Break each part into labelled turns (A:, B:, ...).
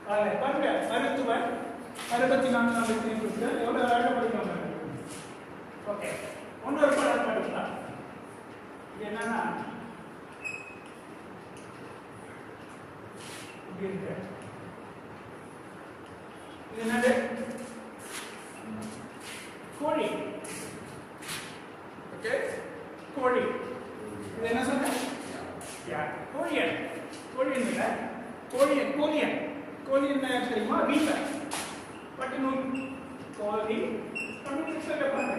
A: அதில் பாருங்க மருத்துவன் அறுபத்தி நான்கு நாற்பத்தி கொடுத்து எவ்வளோ அழகாக படிப்பாங்க ஓகே இன்னொரு படம் படிக்கலாம் இது என்னன்னா இப்படி இருக்கு இது என்னது கோழி ஓகே கோழி இது என்ன சொன்ன யார் கோழியன் கோழியன் இல்லை கோழியன் கோழியன் கோழியன் தெரியுமா வீட்டில் பட்டினூர் கோழி தமிழ் சொல்லப்பாங்க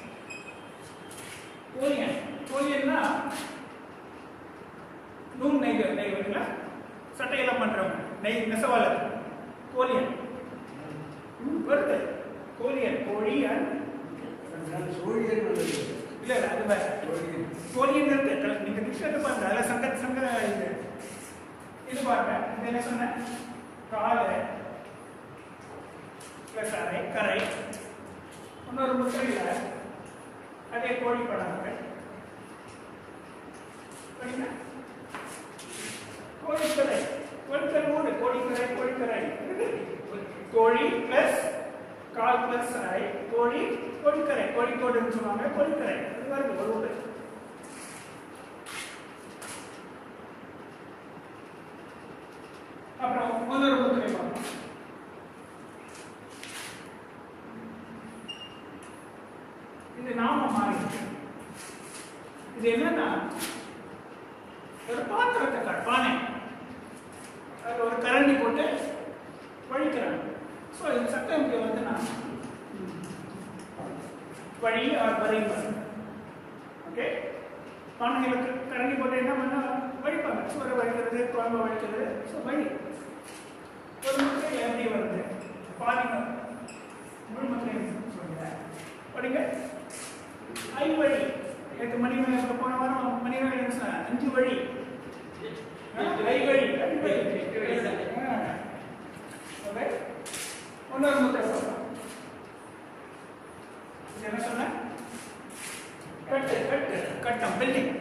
A: கோழியன் கோழியன்னா நூல் நெய்க நெய்வீங்களா சட்டையெல்லாம் பண்றவங்க நெய் நெசவாளர் கோழியன் ம், வருது கோழியன் கோழியன்
B: சூரியன் உள்ளது
A: இல்ல இல்ல அது வேற
B: சூரியன்
A: கோழியன் இருக்கு க- நீங்க டிக்ஷனரி பாருங்க அதுல சங்க சங்க இது இது பாருங்க இது என்ன சொன்னேன் காலை பிளஸ் அரை கரை இன்னொரு முத்திரையில் அதே கோழி படம் படிங்க கோழிக்கரை கோழிக்கரை மூணு கோழிக்கரை கோழிக்கரை கோழி பிளஸ் கால் பிளஸ் அரை கோழி கோழிக்கரை கோழிக்கோடுன்னு சொல்லுவாங்க கோழிக்கரை அது வருது ஒரு ஊரு அப்புறம் இன்னொரு முத்திரை பார்ப்போம் இது நாம மாறி இது என்னன்னா ஒரு பாத்திரத்தை கட் பானை அதில் ஒரு கரண்டி போட்டு வழிக்கிறாங்க ஸோ இது சட்டம் இங்கே வந்து நான் வழி ஆர் வரைவர் ஓகே பானைகளுக்கு கரண்டி போட்டு என்ன பண்ணா வழிப்பாங்க சோறு வழிக்கிறது குழம்பு வழிக்கிறது ஸோ வழி ஒரு முறை எப்படி வருது பாருங்க முழு முறை சொல்லுங்க படிங்க ஐ வழி எட்டு மணி நேரம் போன வாரம் மணி நேரம் சொன்னேன். அஞ்சு வழி ஆ, ஐ வழி ஐ வழி ஆ. ஓகே இன்னொரு முறை சொல்லலாம் இது என்ன சொன்ன கட்டு கட்டு கட்டம் பில்டிங்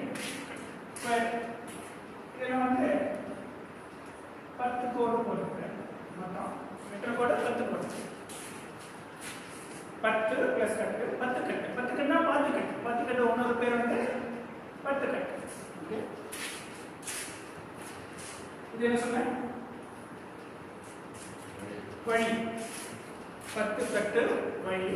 A: இதில் வந்து பத்து கோடு போட்டுருக்கேன் மொத்தம் எத்தனை கோடு பத்து கோடு பத்து பிளஸ் கட்டு பத்து கட்டு பத்து கட்டுனா பாத்து கட்டு பத்து கட்டு இன்னொரு பேர் வந்து பத்து கட்டு Okay? இது என்ன சொன்ன வழி பத்து கட்டு வழி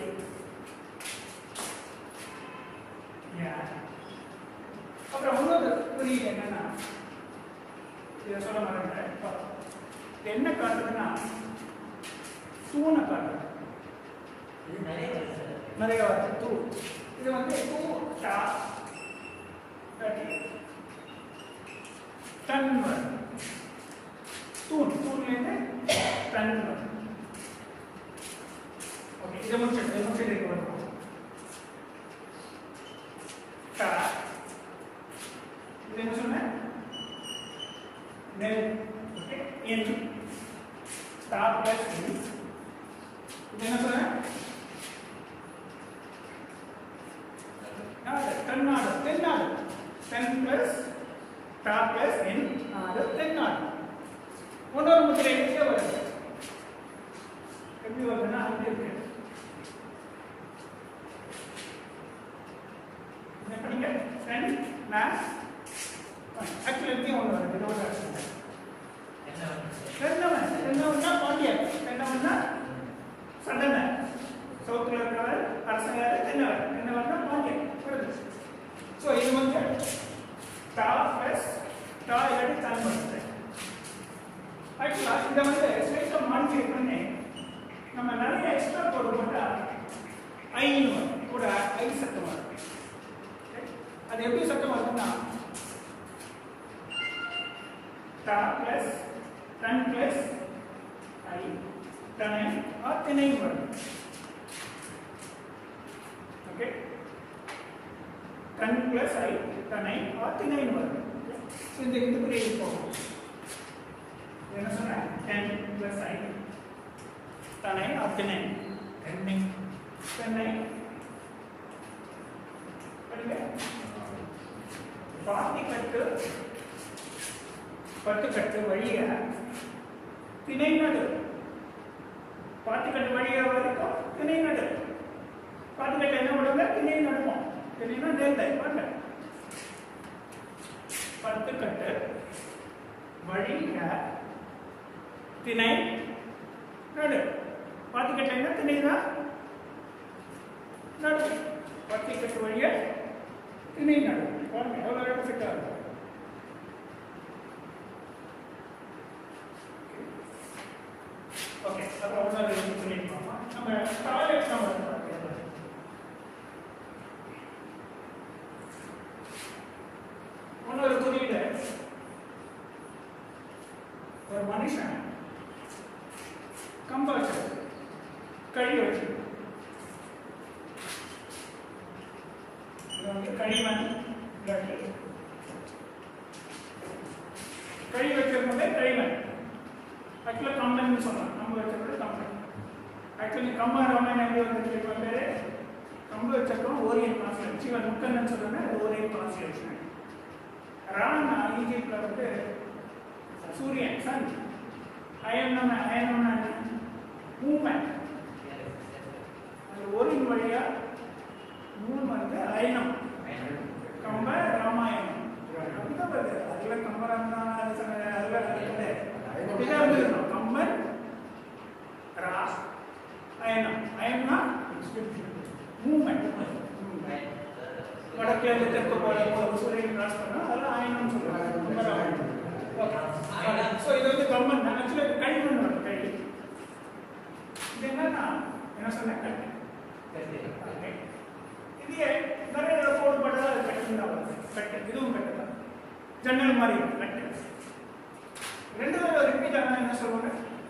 A: Yeah. அப்புறம் இன்னொரு குறியீடு என்னன்னா இதை சொல்ல மாட்டேன் இது என்ன காட்டுதுன்னா தூணை காட்டுது
B: இது நிறைய வருது சார்.
A: நிறைய வருது தூ இது வந்து தூ டா இல்லாட்டி டன் வருது தூண் தூண்லேருந்து டன் வருது ஓகே இதை முடிச்சு இதை முடிச்சு இதுக்கு வருவோம் டா இது என்ன சொன்னேன் நெல் ஓகே என் டா பிளஸ் என் இது என்ன சொன்னேன் நாடு தென்னாடு தென்னாடு தென் பிளஸ் டா பிளஸ் என் நாடு தென்னாடு இன்னொரு முத்திரை எங்கே வருது எப்படி வருதுன்னா அப்படி இருக்கு என்ன படிங்க தென் மேஸ் ஆக்சுவலி எப்படி ஒன்று வருது இது ஒரு அர்த்தம்
B: என்ன வருது சார்?
A: தென்னவன் தென்னவன்னா பாண்டியன் தென்னவன்னா சண்டனை சவுத்தில் இருக்கிறவர் அரசங்கார தென்னவர் தென்னவன்னா பாண்டியன் வருது ஸோ இது வந்து டா ப்ளஸ் டா இல்லாட்டி தான் வருது ஆக்சுவலாக இதை வந்து ஸ்பெஷல் மாடிஃபை பண்ணி நம்ம நிறைய எக்ஸ்ட்ரா கோடு போட்டால் ஐன்னு வரும் கூட ஐ சத்தம் வரும் Okay? அது எப்படி சத்தம் வருதுன்னா டா ப்ளஸ் டன் ப்ளஸ் ஐ தனை ஆர் திணை வரும் ஓகே டன் ப்ளஸ் ஐ தனை ஆர் திணை வரும் So, இந்த இந்த குறியீடு போகும் என்ன சொன்னேன் டென் ப்ளஸ் ஐ தனை ஆர் திணை தென்னை தென்னை படிங்க பாத்தி கட்டு பட்டு கட்டு வழிய திணை நடு திணைனா நேர்லை பாருங்க பத்து கட்டு வழிக திணை நடு பத்து கட்டுனா திணை தான் நடு பத்து கட்டு வழிய திணை நடு பாருங்க எவ்வளோ அழகாக ஃபிட் ஆகுது ஓகே அப்புறம் ஒன்றாவது சொல்லியிருக்கோமா நம்ம காலை எக்ஸாம் வந்து பார்க்கலாம் இன்னொரு குறியீடு ஒரு மனுஷன் கம்ப வச்சு கழி வச்சு இது வந்து களிமண் இல்லாட்டி கழி வச்சிருந்ததே களிமண் ஆக்சுவலாக கம்பன் சொல்லலாம் கம்பு வச்சிருந்தது கம்பன் ஆக்சுவலி கம்பன் ரமன் எப்படி வந்துருக்கு இப்போ பேர் கம்பு வச்சிருக்கோம் ஓரியன் கான்ஸ்டியூஷன் சிவன் முக்கன்னு சொல்லுறது ஓரியன் கான்ஸ்டியூஷன் ராணா ஈஜிப்ட்ல வந்து சூரியன் சன் அயனம் அயனம்னா மூமெண்ட் அது ஓரின் வழியா மூணு வந்து அயனம் கம்ப ராமாயணம் அதுதான் வருது அதுல கம்ப ராமாயணம் அதுல கிடையாது இதான் வந்துருக்கணும் கம்பன் ரா அயனம் அயனம்னா மூமெண்ட் வடக்குல இருந்து தெற்கு போல ஒரு சூரியன் கிராஸ் பண்ணா அதெல்லாம் ஆயனம் சொல்றாங்க கும்பராயணம் ஓகே ஸோ இது வந்து கம்மன் ஆக்சுவலாக களிமண் வரும் கழி இது என்னன்னா என்ன சொன்னேன் கட்டு Okay. இது ஏன் நிறைய போடுபட்டதா அது கட்டு தான் வருது கட்டு இதுவும் கட்டு தான் ஜன்னல் மாதிரி இருக்கும் கட்டு ரெண்டு பேரும் ரிப்பீட் ஆனா என்ன சொல்லுவாங்க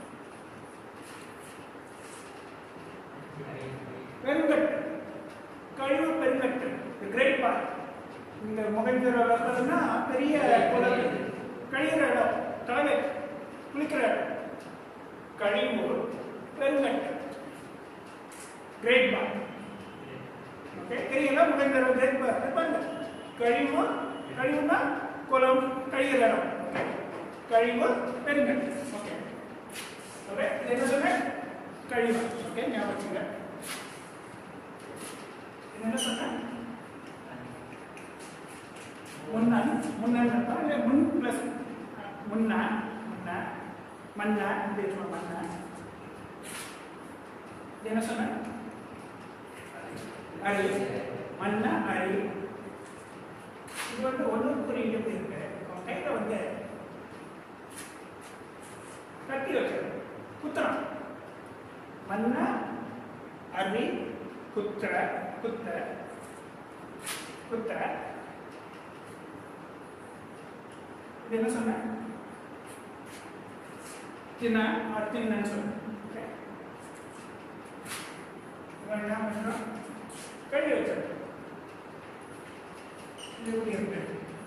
A: பெருங்கட்டு கழிவு பெருங்கட்டு கிரேட் பார்க் இந்த முகஞ்சர வளர்றதுன்னா பெரிய குளம் கழிகிற இடம் டாய்லெட் குளிக்கிற இடம் கழிவு பெருங்கட்டு கிரேட் பார்க் ஓகே தெரியல முகஞ்சர கிரேட் பார்க் பாருங்க கழிவு கழிவுனா குளம் கழிகிற இடம் ஓகே கழிவு பெருங்கட்டு ஓகே ஓகே இது என்ன சொன்னேன் கழிவு ஓகே ஞாபகம் வச்சுங்க இது என்ன சொன்னேன் முன்னன் முன்னன் இல்லை முன் ப்ளஸ் முன்ன முன்ன மன்ன இப்படி இருக்கணும் மன்ன இது என்ன சொன்னேன் அரி மன்ன அரி இது வந்து ஒன்று குறியீடு இப்படி இருக்கு அவன் கையில் வந்து கட்டி வச்சிருக்கு குத்துறான் மன்ன அரி குத்துற குத்த குத்த இது என்ன சொன்ன தின தின்னு சொன்னேன் ஓகே இவன் என்ன பண்ணுறான் கழுவி வச்சிருக்க இது எப்படி இருக்கு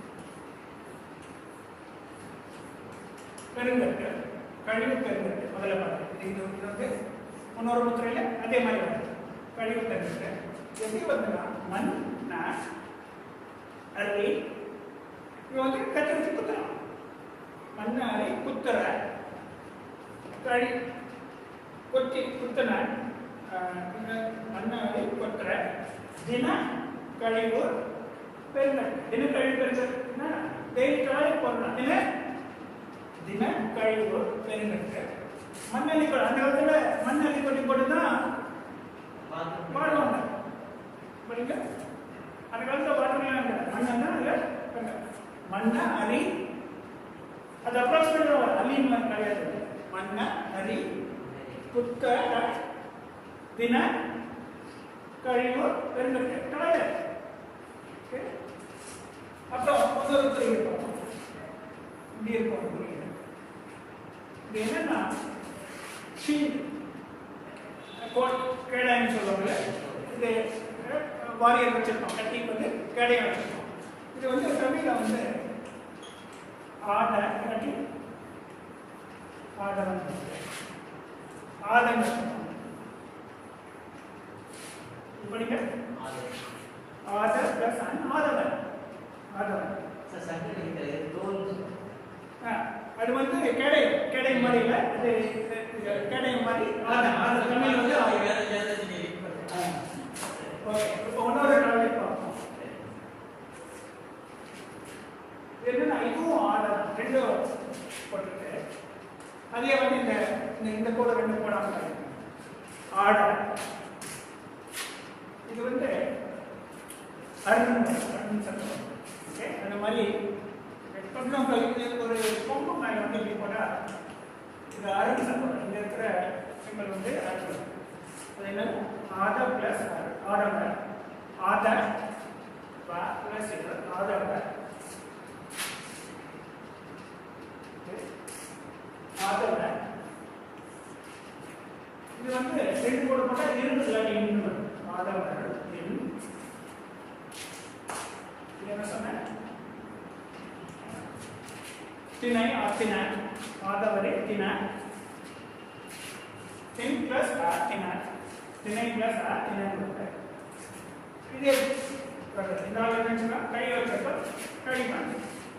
A: பெருங்கட்டு கழிவு பெருங்கட்டு முதல்ல பார்த்து இது இது வந்து முன்னொரு முத்திரையில் அதே மாதிரி வருது கழிவு பெருங்கட்டு எப்படி வந்துன்னா மண் ந அருவி இது வந்து கத்தி வச்சு குத்துறான் மண் அரை குத்துற கழி கொத்தி குத்துன மண்ணாவை கொட்டுற தின கழிவு பெருங்கல் தின கழிவு பெருங்கல்னா டெய்லி காலையில் போடலாம் தின தின கழிவு பெருங்கட்டு மண்ணள்ளி கொடி அந்த காலத்துல மண்ணள்ளி கொடி போட்டு தான் பாடுவாங்க படிங்க அந்த காலத்துல பாட்டுலாம் இல்லை மண்ணா இல்லை மண்ண அரி அது அப்ராக்சிமேட்டாக வரும் அலின்னு கிடையாது மண்ண அரி குத்த தின கழிவு பெருங்கட்டு டாய்லெட் ஓகே அப்புறம் இன்னொரு துறை இருக்கும் இப்படி இருக்கும் குறியீடு இது என்னன்னா ஷீல்டு கோட் கேடாயின்னு சொல்லுவாங்க இது வாரியர் வச்சிருக்கோம் கட்டிக்கு வந்து கேடையை வச்சிருக்கோம் இது வந்து தமிழில் வந்து ஆடை இல்லாட்டி ஆடவன் ஆதன் இப்படிங்க ஆதர் பிளஸ் அன் ஆதவன் ஆதவன் ஆ, அது வந்து கேடை கேடை மாதிரி இல்லை அது இது- இது கேடை மாதிரி ஆதன் ஆதன் தமிழ் வந்து ஆதன். ஓகே இப்போ இன்னொரு டாபிக் பார்ப்போம் ரெண்டும் போட்டிருக்கு அதே வந்து இந்த இந்த இந்த கோடு ரெண்டு போடாம ஆர்டர் இது வந்து அருண் அருண் சட்டம் ஓகே அந்த மாதிரி கொஞ்சம் இது ஒரு கொம்பு மேலே வந்து இப்படி போட்டால் இது அருண் சட்டம் இங்கே இருக்கிற சிம்பிள் வந்து அருண் அது என்ன ஆத பிளஸ் ஆடவ ஆத பிளஸ் இது ஆதவ ஆதவ இது வந்து ரெண்டு கோடு போட்டால் இருந்து இல்லாட்டி இன்னு வரும். ஆதவர் இன் இது என்ன சொன்னேன் திணை ஆத்தின ஆதவரே தின தின் பிளஸ் ஆத்தின திணை பிளஸ் ஆத்தின இது இந்த ஆள் என்ன சொன்னா கை வச்சப்ப கை பண்ணு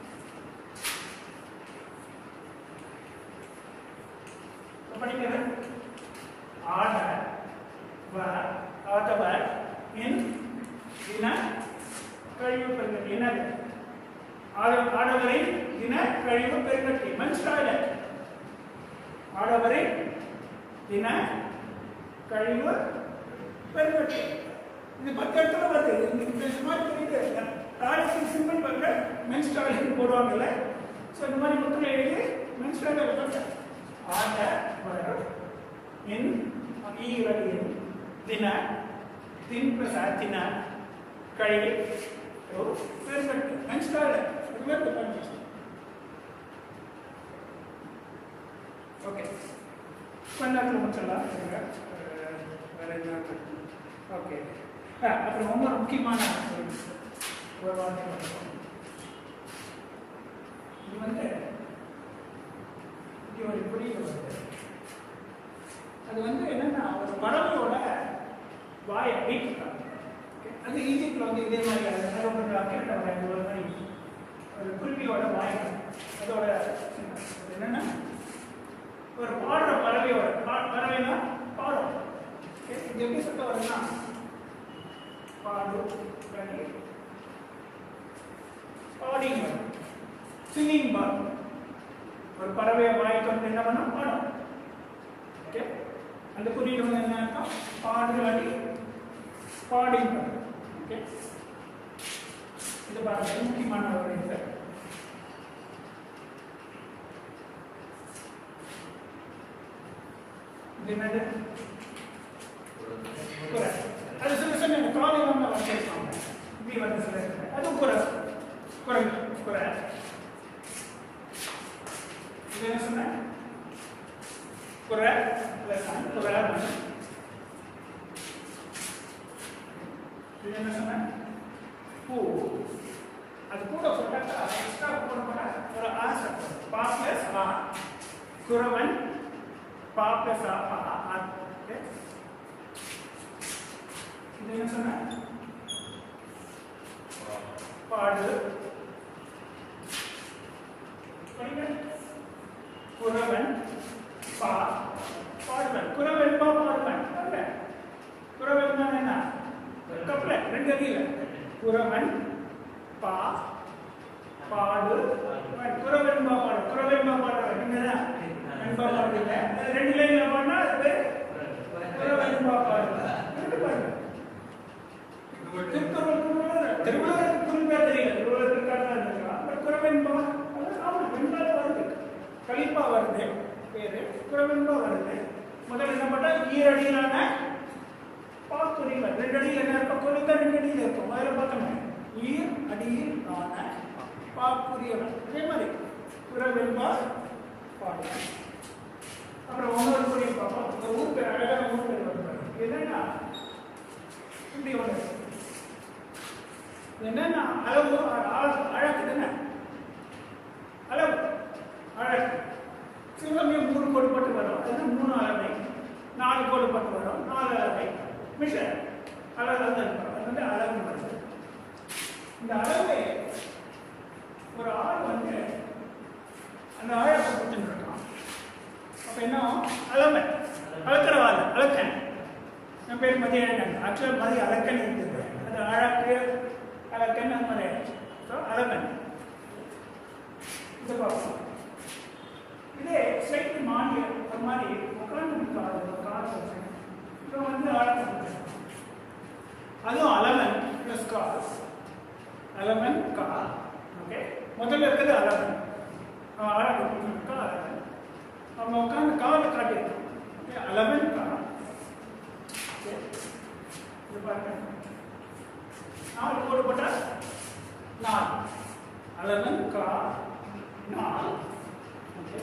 A: படிக்கிறேன் ஆட வ ஆதவர் இன் இன கழிவு பெருங்கட்டி என்னது ஆட ஆடவரை இன கழிவு பெருங்கட்டி மன்ஸ் டாய்லெட் ஆடவரை இன கழிவு பெருங்கட்டி இது பத்து இடத்துல வருது இந்த இந்த மாதிரி தெரியுது டாய்லெட் சிம்பிள் பண்ண மென்ஸ் டாய்லெட் போடுவாங்கல்ல ஸோ இந்த மாதிரி முத்துல எழுதி மென்ஸ் டாய்லெட் பண்ண ஆட வர இன் ஈரடியின் தின தின் பிளஸ் ஆத்தின கழிவு பெருங்கட்டு மென்ஸ் டாய்லெட் அது மாதிரி பண்ணி ஓகே கொஞ்ச நேரத்தில் முடிச்சிடலாம் இருங்க. அஹ், வேற என்ன ஓகே ஆ, அப்புறம் ரொம்ப முக்கியமான ஒரு ஒரு வார்த்தை பார்ப்போம். இது வந்து இங்கே ஒரு குறியீடு வருது அது வந்து என்னன்னா ஒரு பறவையோட வாயை வீட்டுக்காங்க அது ஈஜிப்ட்ல வந்து இதே மாதிரி அக்கேட்ட ஒரு மாதிரி ஒரு குருவியோட வாய் அதோட symbol. அது என்னன்னா ஒரு பாடுற பறவையோட பா- பறவைனா பாடும் Okay? இது எப்படி சொல்ல வருதுன்னா பாடு கனி பாடிங் சிங்கிங் பார் ஒரு பறவையை வாய் கொண்டு என்ன பண்ணா பாடும் ஓகே அந்த குறியீடு வந்து என்ன அர்த்தம் பாடு அடி பாடிங் ஓகே இது பாருங்க இது முக்கியமான ஒரு இது இது என்னது குறை. அது சில சமயம் காலை வந்து அவர் பேசுவாங்க இப்படி வந்து சில சமயம். அது குறை குறை குறை இது என்ன சொன்ன குறை plus one, குறை one. இது என்ன சொன்ன பூ அது கூட போட்டா எக்ஸ்ட்ரா போட போட்டா ஒரு ஆ சத்தம் பா பிளஸ் ஆ குறவன் பா பிளஸ் ஆ பா ஆ ஓகே இது என்ன சொன்ன பாடு படிங்க. குறவன் பா பாடுவன் குறவன் பா பாடுவன் பாருங்க. குறவன் தான் என்ன கப்பல ரெண்டு அடியில் குறவன் பா பாடு வன். குறவன் பா பாடு குறவன் பா பாடுவன் நீங்க தான் வெண்பா பாடுவீங்க அது ரெண்டு லைன்ல பாடினா அது பேர் குறவன் பா பாடுவன் ரெண்டு பாடுங்க திருக்குறள் திருக்குறள் திருக்குறள் குறிப்பா தெரியல திருக்குறள் திருக்காட்டா இருக்கலாம் பட் குறவென்பா அது ஆமா வெண்பால வருது கலிப்பா வருது பேரு குறவென்பா வருது முதல்ல என்ன பண்ணா ஈரடியிலான பாக்குறிகள் ரெண்டு அடியில் என்ன இருக்கும் குறைந்த ரெண்டு அடியில் இருக்கும் முதல்ல பார்த்தோமே ஈர் அடியில் ஆன பாக்குறியவன் அதே மாதிரி குறவென்பா பாடுறேன் அப்புறம் ஒவ்வொரு குறியும் பார்ப்போம் இந்த ஊர் பேர் அழகான ஊர் பேர் வருது என்னன்னா இப்படி ஒன்று என்னன்னா அளவு ஆழ- அழகு தானே அளவு அழகு சிவமியம் மூணு கோடு போட்டு வரும் அது மூணு அளவை நாலு கோடு போட்டு வரும் நாலு அளவை மிஷன் அளவு வந்து இருக்கும் அது வந்து அளவு வருது இந்த அளவை ஒரு ஆள் வந்து அந்த ஆழத்தை கொடுத்துட்டு இருக்கான் அப்ப என்ன அளவை அளக்கிறவாள் அளக்கன் என் பேர் மதியழகன் ஆக்சுவலாக மதி அலக்கன் இருந்தது அது அழகு அலக்கன் அந்த மாதிரி ஸோ அலக்கன் இந்த பார்க்கலாம் இதே ஸ்லைட்லி மாறி ஒரு மாதிரி உட்காந்து கார் கார் இப்போ வந்து ஆழம் அதுவும் அலவன் ப்ளஸ் கார் அலவன் கார் ஓகே முதல்ல இருக்கிறது அலவன் ஆழம் அலவன் அவங்க உட்காந்து காரை காட்டியிருக்காங்க ஓகே அலவன் கார் ஓகே இது பாருங்க நாலு கோடு போட்டா நாலு அலவன் கார் நாலு ஓகே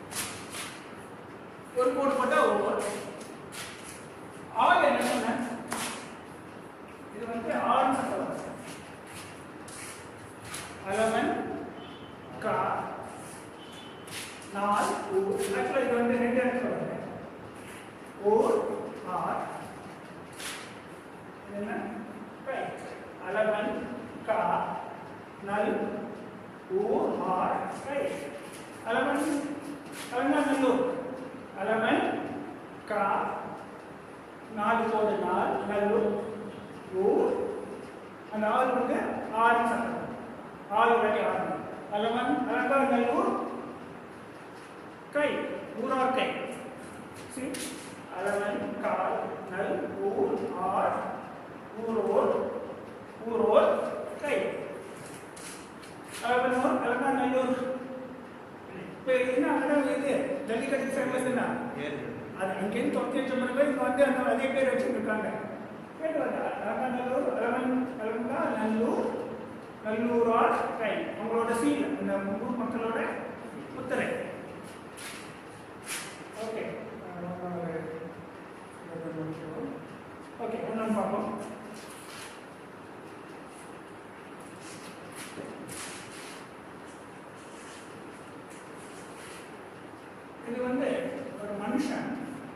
A: ஒரு கோடு போட்டா ஒவ்வொரு ஆள் என்ன சொன்னேன் இது வந்து ஆறு சட்டம் அலவன் கா நால் ஊர் ஆக்சுவலாக இது வந்து ரெண்டு இடத்துல வருது ஊர் ஆர் இது என்ன ரைட் அலவன் கா நல் ஊர் ஆர் ரைட் அலவன் அலங்காநல்லூர் அலவன் கா நாலு கோடு நாள் நல்லூர் ஊர் அந்த ஆறு வந்து ஆறு சட்டம் ஆறு வாட்டி ஆறு அலவன் அலங்காநல்லூர் கை ஊரார் கை சி அலவன் கால் நல் ஊர் ஆர் ஊரோர் ஊரோர் கை அலவனூர் அலங்காநல்லூர் இப்போ என்ன அங்கே இது ஜல்லிக்கட்டு ஃபேமஸ் என்ன அது அங்கேருந்து தொண்ணூத்தி அஞ்சு மணி பேர் இங்க வந்து அந்த அதே பேர் வச்சுட்டு இருக்காங்க கேட்டு வந்தா ராமநல்லூர் அலவன் அலவங்கா நல்லூர் நல்லூரார் கை அவங்களோட சீல் அந்த ஊர் மக்களோட முத்திரை ஓகே ஓகே ஒன்று பார்ப்போம் இது வந்து ஒரு மனுஷன்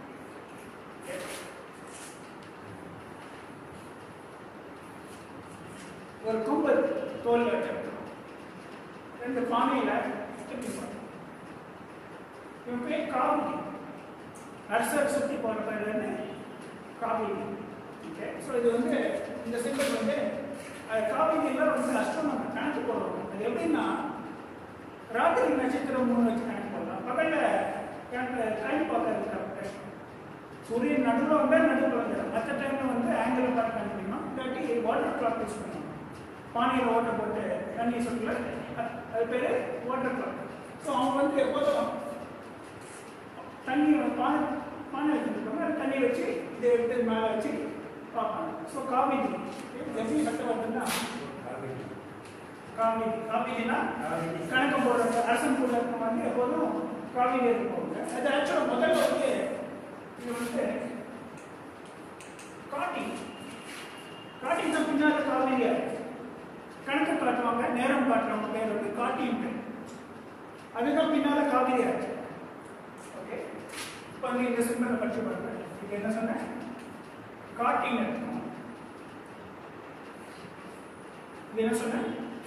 A: ஒரு கும்பல் தோல் வச்சிருக்கோம் ரெண்டு பானையில வச்சிருக்கோம் இவன் பேர் காவிரி அரசர் சுத்தி போற பேர்ல காவிரி ஓகே ஸோ இது வந்து இந்த சிம்பிள் வந்து அஹ், காவிரியில வந்து அஷ்டமம் கணக்கு போடுறோம் அது எப்படின்னா ராத்திரி நட்சத்திரம் மூணு வச்சு கணக்கு போடலாம் பகல்ல கணக்கு டைம் பார்க்கறது கஷ்டம் சூரியன் நடுவில் வந்தால் நடுவில் வந்துடும் மற்ற டைம்ல வந்து ஆங்கிள் பார்த்து கண்டுபிடிக்கணும் இல்லாட்டி வாட்டர் கிளாக் யூஸ் பண்ணணும் பானையில் ஓட்டை போட்டு தண்ணி சொட்டுல அது- அது பேர் வாட்டர் கிளாக் ஸோ அவங்க வந்து எப்போதும் தண்ணி வந்து பானை பானை வச்சுருக்காங்க அது தண்ணி வச்சு இதை எடுத்து மேலே வச்சு பார்ப்பாங்க ஸோ காவிரி எப்படி சட்டம் வருதுன்னா காவிரி காவிரினா கணக்கு போடுற அரசன் கூட இருக்க வந்து எப்போதும் காவிரி இருப்பாங்க அது ஆக்சுவலாக முதல்ல வந்து இது வந்து காட்டி காட்டி தான் பின்னால் காவிரியா கணக்கு காட்டுவாங்க நேரம் காட்டுறவங்க பேர் வந்து காட்டின்னு அதுதான் பின்னால காவிரி ஆச்சு ஓகே இப்போ வந்து இந்த சிம்பிளை படிச்சு பாருங்க இது என்ன சொன்னேன் காட்டின்னு இருக்கும் இது என்ன சொன்னேன்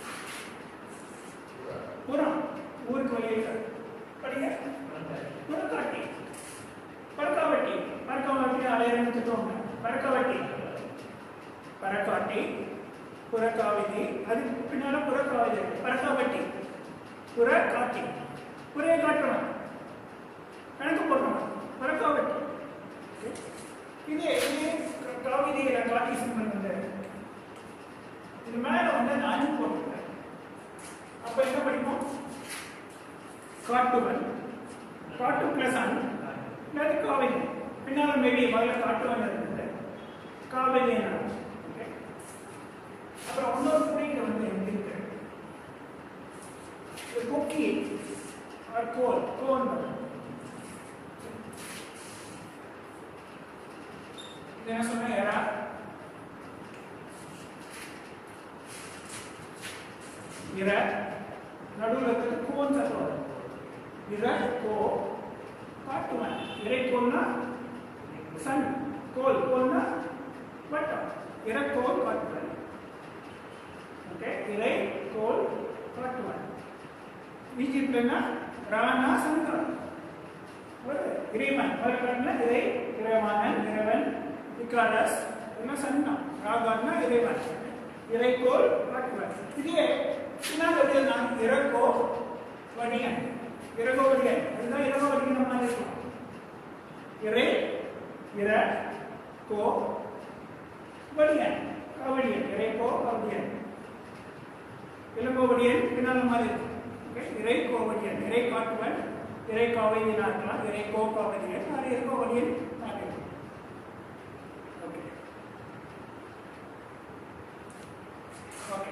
A: புறம் ஊருக்கு வெளியில் படிங்க புறக்காட்டி பறக்காவட்டி பறக்காவட்டி ஆயிரம் திட்டுவாங்க பறக்காவட்டி பறக்காட்டி புறக்காவிதி அது பின்னால புறக்காவிதி பறக்காவட்டி புறக்காட்டி புறைய காட்டுறவன் கணக்கு போடுறவன் பறக்காவட்டி இது இது காவிரியில காட்டி சிம்பல் வந்து இது மேல வந்து நான் போட்டுருக்கேன் அப்ப என்ன படிப்போம் காட்டுவன் காட்டு பிளஸ் அன் இல்லாட்டி காவிரி பின்னால மேபி முதல்ல காட்டுவன் இருந்தது காவிரி என்ன Okay. அப்புறம் இன்னொரு குறியீடு வந்து எப்படி இருக்கு ஒரு கொக்கி ஆர் கோல் கோன் இது என்ன சொன்ன எரா இர நடுவில் இருக்கிறது கோன் தத்துவம் இர கோ காட்டுவன் இறை கோல்னா சன் கோல் கோல்னா வட்டம் இர கோல் காட்டுவன் ஓகே இறை கோல் காட்டுவன் ஈஜிப்ட்லன்னா ராணா சங்கர் ஒரு இறைவன் வழக்கம்னா இறை இறைவானன் இறைவன் இக்காரஸ் என்ன சன்னா ராகான்னா இறைவன் இறைக்கோள் காட்டுவன் இதே பின்னால் நான் இறக்கோ வடிகன் இறகோ வடிகன் அதுதான் இறகோ வடிகன் மாதிரி இருக்கும் இறை இர கோ வடிகன் கவடியன் இறை கோ கவடியன் இளங்கோவடியன் பின்னால மாதிரி இருக்கும் ஓகே இறை கோவடியன் இறை காட்டுவன் இறை காவடி நாட்களாம் இறை கோ காவடியன் அது இறங்கோவடியன் நாட்கள் ஓகே ஓகே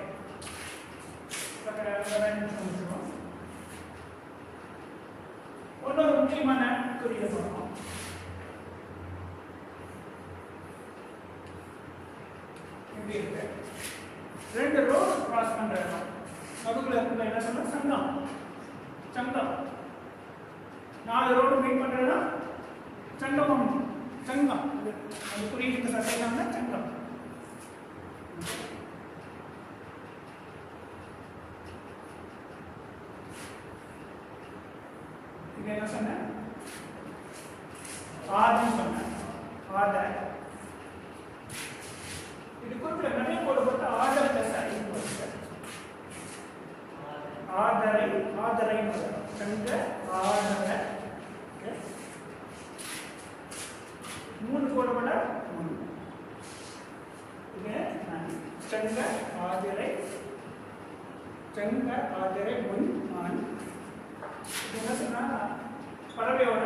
A: இன்னொரு முக்கியமான குறியீடு பார்ப்போம் எப்படி இருக்கு ரெண்டு ரோடு கிராஸ் பண்ற இடம் நடுவில் இருக்கிற என்ன சொன்னா சங்கம் சங்கம் நாலு ரோடு மீட் பண்றதுனா சங்கமம் சங்கம் அது அது குறியீட்டு சட்டைனா சங்கம் இது என்ன சொன்னேன் ஆர்னு சொன்னேன் ஆர்டர் இது குறிப்பிட்ட நிறைய போடப்பட்ட ஆர்டர் பிளஸ் ஐ ஆர்டரை ஆர்டரை சங்க ஆர்டரை Okay. மூணு போடப்பட மூணு இது நான் சங்க ஆதிரை சங்க ஆதிரை முன் ஆண் இது என்ன சொன்னா பறவையோட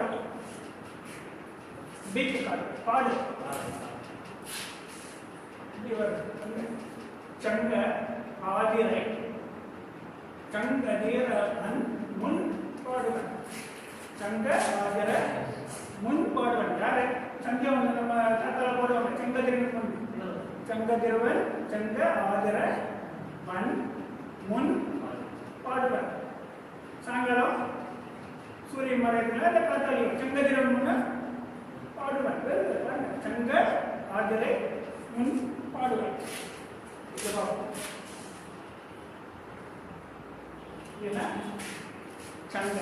A: பீட் காடு பாடு இப்படி வருது சங்க ஆதிரை சங்க தீரன் முன் பாடுவன் சங்க ஆதிர முன் பாடுவன் யாரு சங்கம் வந்து நம்ம கத்தல போடுவாங்க சங்க திருவன் சங்க திருவன் சங்க ஆதிர மண் முன் பாடுவன் சாயங்காலம் சூரியன் மறைக்கல இல்லை காத்தாலியும் சங்க திருவன் முன்ன பாடுவன் வருது, பாருங்க. சங்க ஆதிரை முன் பாடுவன் இது பார்ப்போம் என்ன சங்க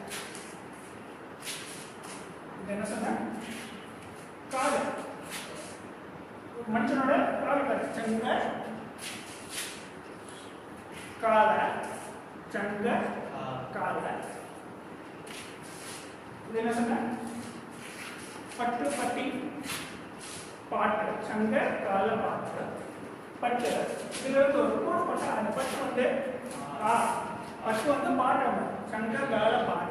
A: இது என்ன சொன்ன காது ஒரு மனுஷனோட காது காது சங்க கால சங்க கால இது என்ன சொன்ன பட்டு பட்டி பாட்டு சங்க கால பாட்டு பட்டு இதுல வந்து ஒரு கோடு போட்டா அந்த பட்டு வந்து ஆ பட்டு வந்து பாட்டு சங்க கால பாட்டு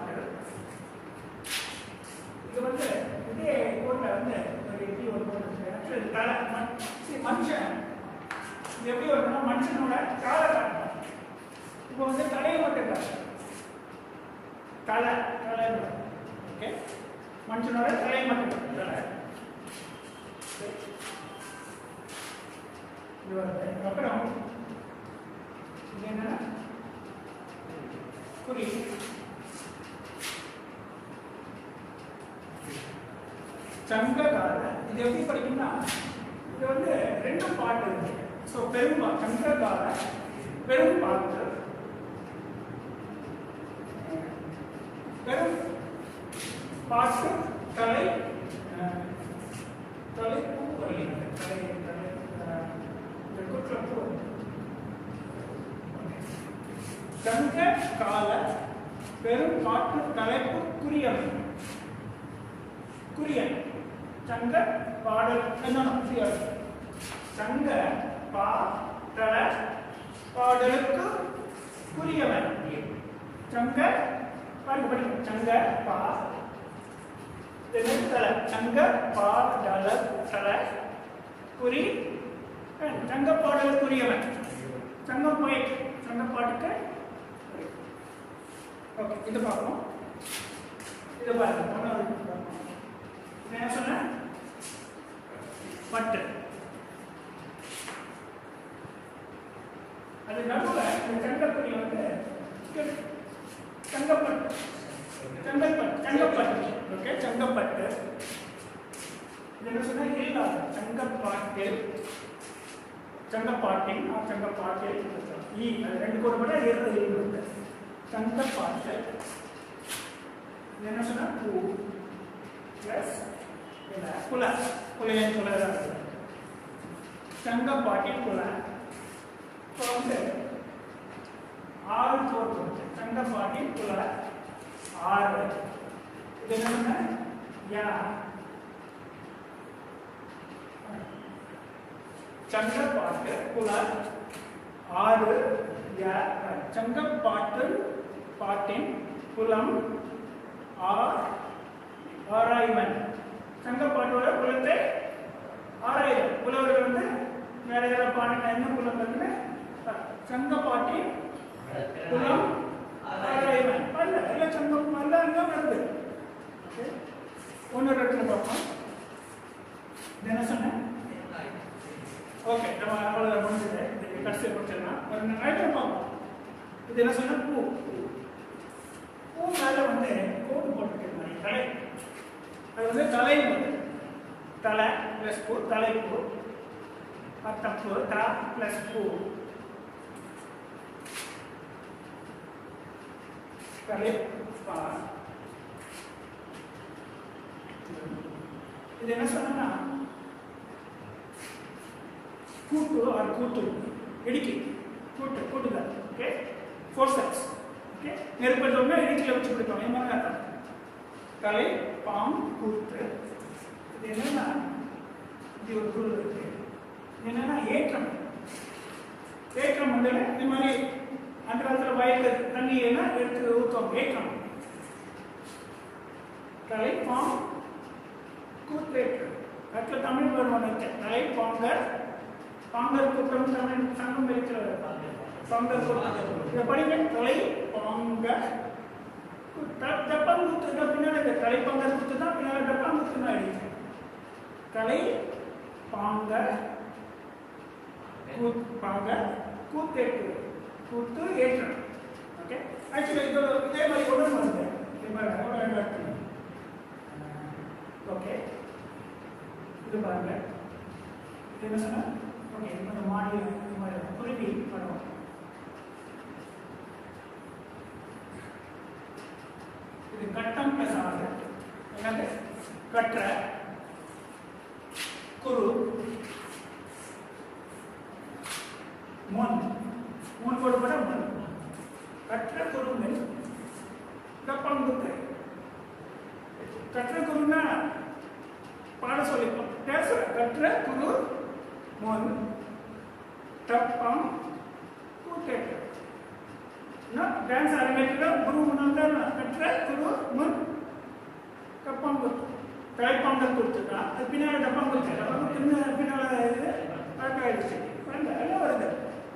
A: இது வந்து இதே ஊர்ல வந்து ஒரு எப்படி ஒரு ஊர் இருக்கு. Actually இது தலை மன்- see, மனுஷன் இது எப்படி வரும்னா மனுஷனோட காலை காட்டணும் இப்போ வந்து தலையை மட்டும் காட்டணும் தலை தலை ஓகே மனுஷனோட தலையை மட்டும் காட்டணும் தலை இது வருது அப்புறம் இது என்னன்னா குறி சங்ககால இது எப்படி படிக்கணும்னா இது வந்து ரெண்டு பாட்டு இருக்கு ஸோ பெரும்பா சங்ககால பெரும் பாட்டு பெரும் பாட்டு கலை அஹ், கலை பூவலி கலை கலை அஹ், இந்த குற்றம் பூவலி. சங்க கால பெரும் பாட்டு தலைப்பு குறியவை குறியன் சங்க பாடல் என்ன குறியல் சங்க பா தல பாடலுக்கு குறியவன் சங்க பாருங்க படிக்கும் சங்க பா இது தல சங்க பா தல தல குறி சங்க பாடலுக்குரியவன் சங்கம் போய் சங்க பாட்டுக்கு ஓகே இது பார்ப்போம் இது பாருங்க மூணாவது இது பார்ப்போம். இது என்ன சொன்ன பட்டு அது நடுவில் இந்த சங்கக்குடி வந்து இருக்கு. சங்கப்பட்டு சங்கப்பட்டு சங்கப்பட்டு ஓகே சங்கப்பட்டு இது என்ன சொன்னா இல்லாத சங்கப்பாட்டு சங்கப்பாட்டின் ஆ சங்கப்பாட்டில் ஈ அது ரெண்டு கூட கூட இரு இருக்கு சங்கப்பாட்டு இது என்ன சொன்னா பூ பிளஸ் இல்ல குல குலையன் குல தான் இருக்கு. சங்கப்பாட்டின் குல இப்போ வந்து ஆறு தோற்றம் சங்கப்பாட்டி புல ஆறு இது என்ன சொன்ன யா சங்கப்பாட்டு புல ஆறு யா சங்கப்பாட்டு பாட்டின் புலம் ஆர் ஆராய்வன் சங்கப்பாட்டோட புலத்தை ஆராய்வன் புலவர்கள் வந்து வேற யாராவது பாடின என்ன புலம் வந்து சங்கப்பாட்டின் புலம் ஆராய்வன் அல்ல இல்ல சங்கம் அல்ல அங்க வருது ஒன்று ரெண்டு பார்ப்போம் இது என்ன சொன்னேன் ஓகே நம்ம அவ்வளோ முடிஞ்சது இது கடைசி படிச்சிடலாம் ஒரு ஐட்டம் பார்ப்போம் இது என்ன சொன்ன பூ பூ மேல வந்து கோடு போட்டுருக்க மாதிரி தலை அது வந்து தலை வந்து தலை ப்ளஸ் பூ தலைப்பூ பத்தப்பூ த ப்ளஸ் பூ தலைப்பா இது என்ன சொன்னா கூட்டு ஆர் கூட்டு இடுக்கி கூட்டு கூட்டுதல் ஓகே ஃபோர் ஸ்டெப்ஸ் ஓகே நெருப்பட்டோம்னா இடுக்கில் வச்சு கொடுத்தோம் இது மாதிரி அர்த்தம் தலை பாம் கூத்து இது என்னன்னா இது ஒரு குழு இருக்கு இது என்னன்னா ஏற்றம் ஏற்றம் வந்து இந்த மாதிரி அந்த காலத்தில் வயலில் தண்ணி எல்லாம் எடுத்து ஊற்றுவோம் ஏற்றம் தலை பாம் கூத்தேற்றம் அதில் தமிழ் வருவாங்க தலை பாங்கர் பாங்கர் கூட்டம் தமிழ் சங்கம் இருக்கிற பாங்கர் கூட்டம் இதை படிங்க தலை பாங்கர் டப்பான் குத்து தான் பின்னாடி இந்த தலை பாங்கர் குத்து தான் பின்னாடி டப்பான் குத்து தான் அடிக்கும் தலை பாங்க கூத் பாங்க கூத்தேற்று கூத்து ஏற்றம் ஓகே ஆக்சுவலி இது ஒரு- இதே மாதிரி ஒன்று வருது இதே மாதிரி ஒரு ரெண்டு வார்த்தை. ஓகே இது பாருங்க இது என்ன சொன்னா ஓகே இந்த மாடி இந்த மாதிரி குருவி படம் இது கட்டம் பிளஸ் ஆறு என்னது கற்ற குரு முன் முன் போடுபட முன் கற்ற குருங்கள் கப்பங்குத்து கற்ற குருன்னா பாட சொல்லிப்போம் பேச கற்ற குரு முன் தப்பம் கூட்டேற்று டான்ஸ் ஆரம்பிக்கிற குரு முன்னாள் தான் கற்ற குரு முன் கப்பங்குத்து தலைப்பாங்கல் கொடுத்துட்டான் அது பின்னாடி டப்பாங்க கொடுத்துட்டான் பின்ன பின்னால இது ஆயிடுச்சு வரல எல்லாம் வருது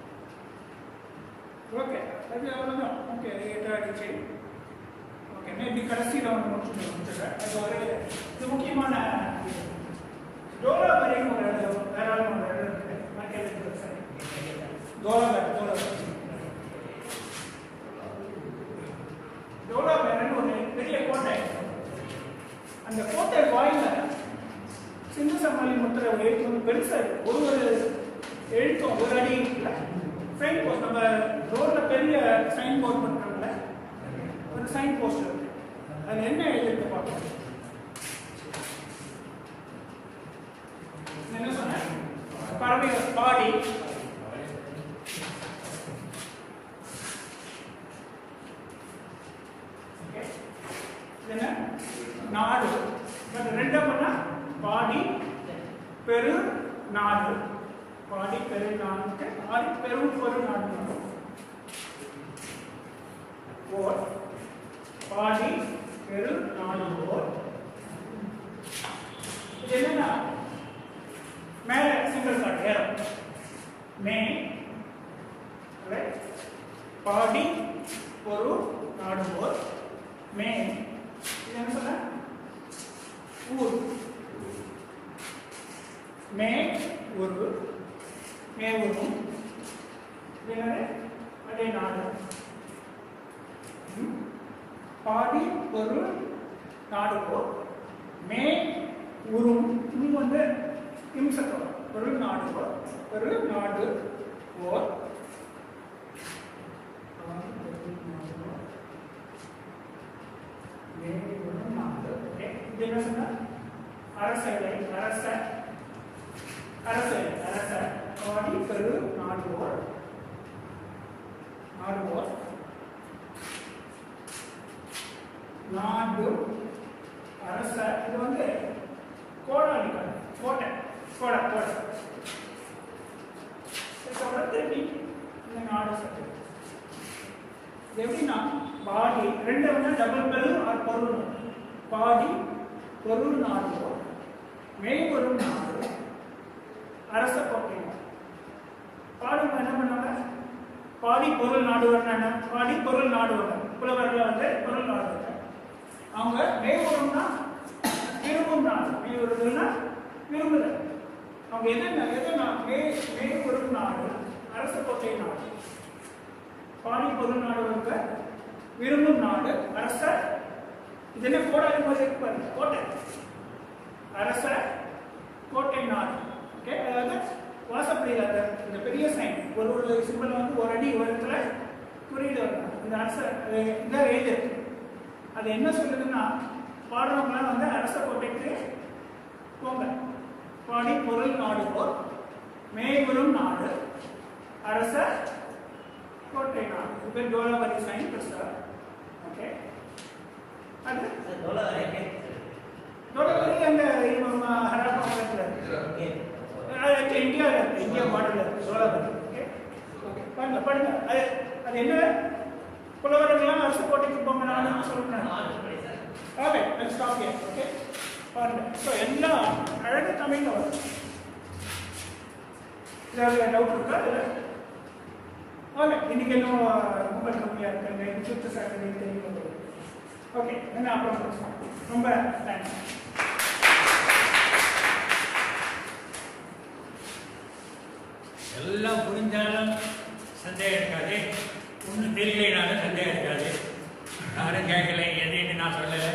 A: ஓகே அது அவ்வளோதான் ஓகே எட்டு ஆயிடுச்சு ஓகே மேபி கடைசியில் ஒன்று முடிச்சுட்டு முடிச்சுட்டேன் அது ஒரு இது முக்கியமான டோலாபரின்னு ஒரு இடம் வேற ஒரு இடம் இருக்கு மக்களுக்கு சரி டோலாபரி டோலாபரி டோலாபரின்னு ஒரு பெரிய கோட்டை அந்த கோட்டை வாயில சிந்து சமாளி முத்திரை ஒரு எழுத்து வந்து பெருசா இருக்கு ஒரு ஒரு எழுத்தும் ஒரு அடி இருக்குல்ல சைன் போஸ்ட் நம்ம ரோட்ல பெரிய சைன் போர்ட் பண்றாங்கல்ல ஒரு சைன் போஸ்ட் இருக்கு அதுல என்ன எழுதிருக்கு பார்க்கலாம் என்ன சொன்னேன் பறவைகள் பாடி Okay. இது என்ன நாடு பட் ரெண்டா பண்ணா பாடி பெரு நாடு பாடி பெரு நாடு பாடி பெரும் பெரு நாடு ஓர் பாடி பெரு நாடு ஓர் இது என்னன்னா மேல சிங்கிள் கார்டு ஏறம் மே right? பாடி ஒரு நாடு ஓர் மே இது என்ன சொன்ன ஊர் மே ஒரு மே ஒரு இது என்னது அதே நாடு ம்? பாடி ஒரு நாடு ஓர் மே உரும் இன்னும் வந்து இம்சத்தம் ஒரு நாடு ஓர் ஒரு நாடு ஓர் இது என்ன சொன்னா அரசலை அரச அரசலை அரச பாடி பெரு நாடுவோர் நாடுவோர் நாடு அரச இது வந்து கோடாளி கடை கோட்டை கோடை கோடை இதுக்கப்புறம் திருப்பி இந்த நாடு சட்டை இது எப்படின்னா பாடி ரெண்டு வந்து டபுள் பெரும் ஆர் பொருள் பாடி பொருள் நாடு மெய்பொருள் நாடு அரச கோட்டை பாடுங்க என்ன பண்ணாங்க பாடி பொருள் நாடுவர் என்ன பாடி பொருள் நாடுவர் புலவர்கள் வந்து பொருள் நாடுவர் அவங்க மெய்பொருள்னா விரும்பும் நாடு மெய்பொருள்னா விரும்புதல் அவங்க எது எதுனா மே மெய்பொருள் நாடு அரச கோட்டை நாடு பாடி பொருள் நாடுவங்க விரும்பும் நாடு அரச இது என்ன கோடாலி மாதிரி இருக்கு பாருங்க கோட்டை அரச கோட்டை நாடு ஓகே அதாவது வாசப்படியில் அந்த இந்த பெரிய சைன் ஒரு ஒரு சிம்பிள் வந்து ஒரு அடி உயரத்துல குறியீடு வரும் இந்த அரச அது இதான் எழுதிருக்கு அது என்ன சொல்லுதுன்னா பாடுறவங்களாம் வந்து அரச கோட்டைக்கு போங்க பாடி பொருள் நாடுவோர் மேய்பெரும் நாடு அரச கோட்டை நாடு இது பேர் டோலாவரி சைன் கிறிஸ்தவ ஓகே அது
B: சார் டோலாவரி எங்கே இருக்கு
A: டோலாவரி அந்த நம்ம ஹராப்பா இடத்துல இருக்கு
B: சார்? இங்கே.
A: அது இந்தியாவில் இருக்கு இந்தியா மாடலில் இருக்கு டோலாவரி ஓகே ஓகே பாருங்க பாருங்க அது அது என்ன புலவர்கள்லாம் அரசு கோட்டைக்கு போங்க நான் சொல்றேன்
B: ஆர்டர் பண்ணி sir.
A: Okay let's stop here okay பாருங்க ஸோ எல்லாம் அழகு தமிழ்ல வரும் இதில் டவுட் இருக்கா இதில் ஓகே இன்னைக்கு இன்னும் ரொம்ப கம்மியாக இருக்குங்க இது சுத்து சாட்டர்டே தெரியும் ஓகே என்ன அப்புறம் பேசலாம். ரொம்ப தேங்க்ஸ்
C: எல்லாம் புரிஞ்சாலும் சந்தேகம் இருக்காது ஒன்றும் தெரியலைனாலும் சந்தேகம் இருக்காது யாரும் கேட்கல எதுன்னு நான் சொல்லலை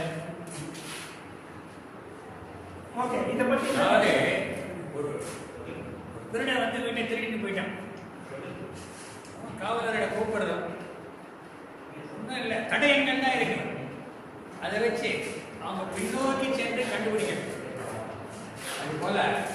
A: ஓகே இதை பற்றி
C: அதாவது ஒரு ஒரு திருடன் வந்து வீட்டை திருடிட்டு போயிட்டான் அவன் காவலரோட கூப்பிடுறோம் ஒன்றும் இல்லை தடயங்கள் தான் இருக்கு அதை வச்சு அவங்க பின்னோக்கி சென்று கண்டுபிடிக்கணும் அது போல